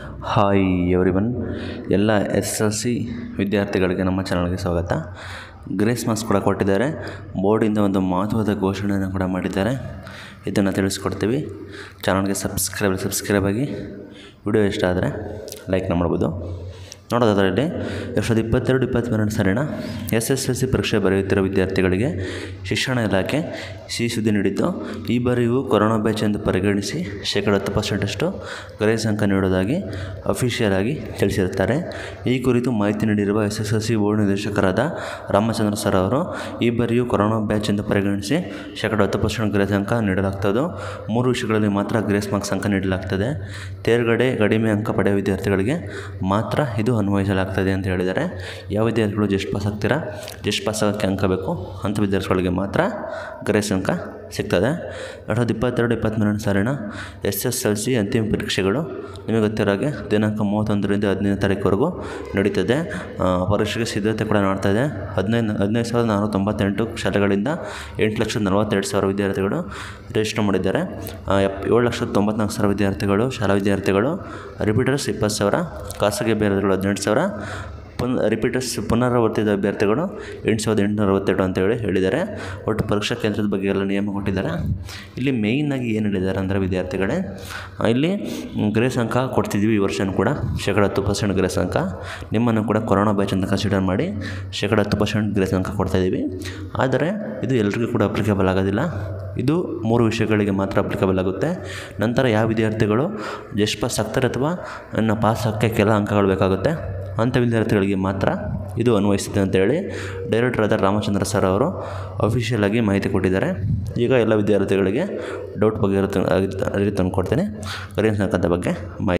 hi everyone ಎಲ್ಲ S L C ವಿದ್ಯಾರ್ಥಿಗಳಿಗೆ ನಮ್ಮ ಚಾನಲ್ಗೆ ಸ್ವಾಗತ ಗ್ರೇಸ್ ಮಾರ್ಕ್ಸ್ ಕೂಡ ಕೊಟ್ಟಿದ್ದಾರೆ ಬೋರ್ಡಿಂದ ಒಂದು ಮಹತ್ವದ ಘೋಷಣೆಯನ್ನು ಕೂಡ ಮಾಡಿದ್ದಾರೆ ಇದನ್ನು ತಿಳಿಸ್ಕೊಡ್ತೀವಿ ಚಾನಲ್ಗೆ ಸಬ್ಸ್ಕ್ರೈಬ್ ಸಬ್ಸ್ಕ್ರೈಬ್ ಆಗಿ ವಿಡಿಯೋ ಇಷ್ಟ ಆದರೆ ಲೈಕ್ನ ಮಾಡ್ಬೋದು ನೋಡೋದಾದರೆ ಎರಡು ಸಾವಿರದ ಇಪ್ಪತ್ತೆರಡು ಇಪ್ಪತ್ತ್ಮೂರನೇ ಸಾಲಿನ ಎಸ್ ಎಸ್ ಎಲ್ ಸಿ ಪರೀಕ್ಷೆ ಬರೆಯುತ್ತಿರುವ ವಿದ್ಯಾರ್ಥಿಗಳಿಗೆ ಶಿಕ್ಷಣ ಇಲಾಖೆ ಸಿಹಿ ಸುದ್ದಿ ನೀಡಿದ್ದು ಈ ಬಾರಿಯೂ ಕೊರೋನಾ ಬ್ಯಾಚ್ ಎಂದು ಪರಿಗಣಿಸಿ ಶೇಕಡ ಹತ್ತು ಪರ್ಸೆಂಟಷ್ಟು ಗ್ರೇಸ್ ಅಂಕ ನೀಡುವುದಾಗಿ ಅಫಿಷಿಯಲ್ ಆಗಿ ತಿಳಿಸಿರುತ್ತಾರೆ ಈ ಕುರಿತು ಮಾಹಿತಿ ನೀಡಿರುವ S S L C board ನಿರ್ದೇಶಕರಾದ ರಾಮಚಂದ್ರ ಸರ್ ಅವರು ಈ ಬಾರಿಯೂ ಕೊರೋನಾ ಬ್ಯಾಚ್ ಎಂದು ಪರಿಗಣಿಸಿ ಶೇಕಡ ಹತ್ತು ಪರ್ಸೆಂಟ್ ಗ್ರೇಸ್ ಅಂಕ ನೀಡಲಾಗ್ತದೆ ಮೂರು ವಿಷಯಗಳಲ್ಲಿ ಮಾತ್ರ ಗ್ರೇಸ್ ಮಾರ್ಕ್ಸ್ ಅಂಕ ನೀಡಲಾಗ್ತದೆ ತೇರ್ಗಡೆ ಕಡಿಮೆ ಅಂಕ ಪಡೆಯುವ ವಿದ್ಯಾರ್ಥಿಗಳಿಗೆ ಮಾತ್ರ ಇದು ಅನ್ವಯಿಸಲಾಗ್ತದೆ ಅಂತ ಹೇಳಿದ್ದಾರೆ ಯಾವ ವಿದ್ಯಾರ್ಥಿಗಳು ಜಸ್ಟ್ ಪಾಸ್ ಆಗ್ತೀರಾ ಜಸ್ಟ್ ಪಾಸ್ ಆಗೋಕ್ಕೆ ಅಂಕ ಬೇಕು ಅಂಥ ವಿದ್ಯಾರ್ಥಿಗಳಿಗೆ ಮಾತ್ರ ಗ್ರೇಸ್ ಅಂಕ ಸಿಗ್ತದೆ ಎರಡು ಸಾವಿರದ ಇಪ್ಪತ್ತೆರಡು ಇಪ್ಪತ್ತ್ಮೂರನೇ ಸಾಲಿನ ಎಸ್ ಎಸ್ ಎಲ್ ಸಿ ಅಂತಿಮ ಪರೀಕ್ಷೆಗಳು ನಿಮಗೆ ಗೊತ್ತಿರೋ ಹಾಗೆ ದಿನಾಂಕ ಮೂವತ್ತೊಂದರಿಂದ ಹದಿನೈದು ತಾರೀಕುವರೆಗೂ ನಡೀತದೆ ಆ, ಪರೀಕ್ಷೆಗೆ ಸಿದ್ಧತೆ ಕೂಡ ಮಾಡ್ತಾ ಇದೆ ಹದಿನೈದು ಹದಿನೈದು ಸಾವಿರದ ನಾನ್ನೂರ ತೊಂಬತ್ತೆಂಟು ಶಾಲೆಗಳಿಂದ ಎಂಟು ಲಕ್ಷದ ನಲವತ್ತೆರಡು ಸಾವಿರ ವಿದ್ಯಾರ್ಥಿಗಳು ರಿಜಿಸ್ಟರ್ ಮಾಡಿದ್ದಾರೆ ಆ, ಎಪ್ ಏಳು ಲಕ್ಷದ ತೊಂಬತ್ನಾಲ್ಕು ಸಾವಿರ ವಿದ್ಯಾರ್ಥಿಗಳು ಶಾಲಾ ವಿದ್ಯಾರ್ಥಿಗಳು ರಿಪೀಟರ್ಸ್ ಇಪ್ಪತ್ತು ಸಾವಿರ ಖಾಸಗಿ ಅಭ್ಯರ್ಥಿಗಳು ಹದಿನೆಂಟು ಸಾವಿರ ಪುನ್ ರಿಪೀಟರ್ಸ್ ಪುನರಾವರ್ತಿತ ಅಭ್ಯರ್ಥಿಗಳು ಎಂಟು ಸಾವಿರದ ಎಂಟುನೂರ ಅರವತ್ತೆರಡು ಅಂತೇಳಿ ಹೇಳಿದ್ದಾರೆ ಒಟ್ಟು ಪರೀಕ್ಷಾ ಕೇಂದ್ರದ ಬಗ್ಗೆ ಎಲ್ಲ ನಿಯಮ ಕೊಟ್ಟಿದ್ದಾರೆ ಇಲ್ಲಿ ಮೇಯ್ನಾಗಿ ಏನು ಹೇಳಿದ್ದಾರೆ ಅಂದರೆ ವಿದ್ಯಾರ್ಥಿಗಳೇ ಆ, ಇಲ್ಲಿ ಮ್, ಗ್ರೇಸ್ ಅಂಕ ಕೊಡ್ತಿದ್ವಿ ಈ ವರ್ಷನೂ ಕೂಡ ಶೇಕಡ ಹತ್ತು ಪರ್ಸೆಂಟ್ ಗ್ರೇಸ್ ಅಂಕ ನಿಮ್ಮನ್ನು ಕೂಡ ಕೊರೋನಾ ಬ್ಯಾಚ್ ಅಂತ ಕನ್ಸಿಡರ್ ಮಾಡಿ ಶೇಕಡ ಹತ್ತು ಪರ್ಸೆಂಟ್ ಗ್ರೇಸ್ ಅಂಕ ಕೊಡ್ತಾಯಿದ್ದೀವಿ ಆದರೆ ಇದು ಎಲ್ರಿಗೂ ಕೂಡ ಅಪ್ಲಿಕೇಬಲ್ ಆಗೋದಿಲ್ಲ ಇದು ಮೂರು ವಿಷಯಗಳಿಗೆ ಮಾತ್ರ ಅಪ್ಲಿಕಬಲ್ ಆಗುತ್ತೆ ನಂತರ ಯಾವ ವಿದ್ಯಾರ್ಥಿಗಳು ಜಸ್ಟ್ ಪಾಸ್ ಆಗ್ತಾರೆ ಅಥವಾ ಇನ್ನು ಪಾಸ್ ಆಗೋಕ್ಕೆ ಕೆಲ ಅಂಕಗಳು ಬೇಕಾಗುತ್ತೆ ಅಂಥ ವಿದ್ಯಾರ್ಥಿಗಳಿಗೆ ಮಾತ್ರ ಇದು ಅನ್ವಯಿಸುತ್ತೆ ಅಂತೇಳಿ ಡೈರೆಕ್ಟರ್ ಆದ ರಾಮಚಂದ್ರ ಸರ್ ಅವರು ಅಫಿಷಿಯಲ್ ಆಗಿ ಮಾಹಿತಿ ಕೊಟ್ಟಿದ್ದಾರೆ ಈಗ ಎಲ್ಲ ವಿದ್ಯಾರ್ಥಿಗಳಿಗೆ ಡೌಟ್ ಬಗ್ಗೆ ಅರಿತು ತಂದು ಕೊಡ್ತೇನೆ ಕರೆನ್ಸ್ ಅಂಕದ ಬಗ್ಗೆ ಮಾಹಿತಿ